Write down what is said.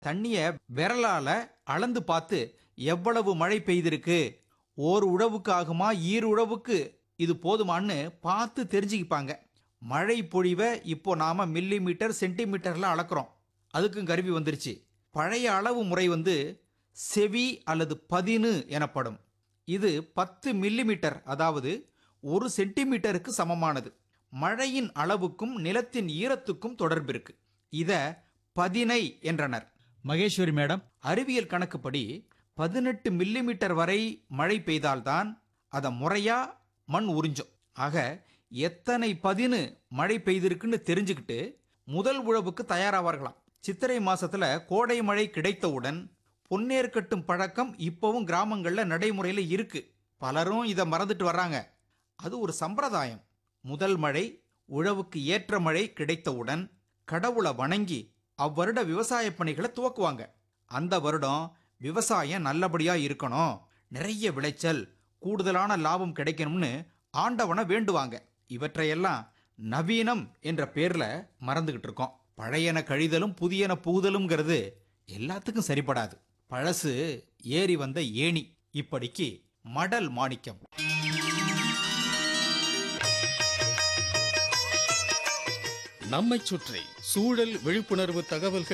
தண்ணிய விரலால அளந்து பார்த்து எவ்வளவு மழை பெய்திருக்கு ஓர் உழவுக்கு ஆகுமா ஈர் உழவுக்கு இது போதுமான்னு பார்த்து தெரிஞ்சுக்கிப்பாங்க மழை பொழிவை இப்போ நாம மில்லி மீட்டர் சென்டிமீட்டர்ல அளக்குறோம் அதுக்கும் கருவி வந்துருச்சு பழைய அளவு முறை வந்து செவி அல்லது பதினு எனப்படும் இது பத்து மில்லிமீட்டர் அதாவது ஒரு சென்டிமீட்டருக்கு சமமானது மழையின் அளவுக்கும் நிலத்தின் ஈரத்துக்கும் தொடர்பு இருக்கு இத பதினை என்றனர் மகேஸ்வரி மேடம் அறிவியல் கணக்குப்படி பதினெட்டு மில்லிமீட்டர் வரை மழை பெய்தால்தான் அதை முறையா மண் உறிஞ்சும் ஆக எத்தனை பதினு மழை பெய்திருக்குன்னு தெரிஞ்சுக்கிட்டு முதல் உழவுக்கு தயாராவார்களாம் சித்திரை மாசத்துல கோடை மழை கிடைத்தவுடன் பொன்னேர் கட்டும் பழக்கம் இப்பவும் கிராமங்கள்ல நடைமுறையில இருக்கு பலரும் இதை மறந்துட்டு வர்றாங்க அது ஒரு சம்பிரதாயம் முதல் மழை உழவுக்கு ஏற்ற மழை கிடைத்தவுடன் கடவுளை வணங்கி அவ்வருட விவசாய பணிகளை துவக்குவாங்க அந்த வருடம் விவசாயம் நல்லபடியா இருக்கணும் நிறைய விளைச்சல் கூடுதலான லாபம் கிடைக்கணும்னு ஆண்டவனை வேண்டுவாங்க இவற்றையெல்லாம் நவீனம் என்ற பேர்ல மறந்துகிட்டு இருக்கோம் பழையன கழிதலும் புதியன புகுதலும்ங்கிறது எல்லாத்துக்கும் சரிப்படாது பழசு ஏறி வந்த ஏணி இப்படிக்கு மடல் மாணிக்கம் நம்மைச் சுற்றி சூழல் விழிப்புணர்வு தகவல்கள்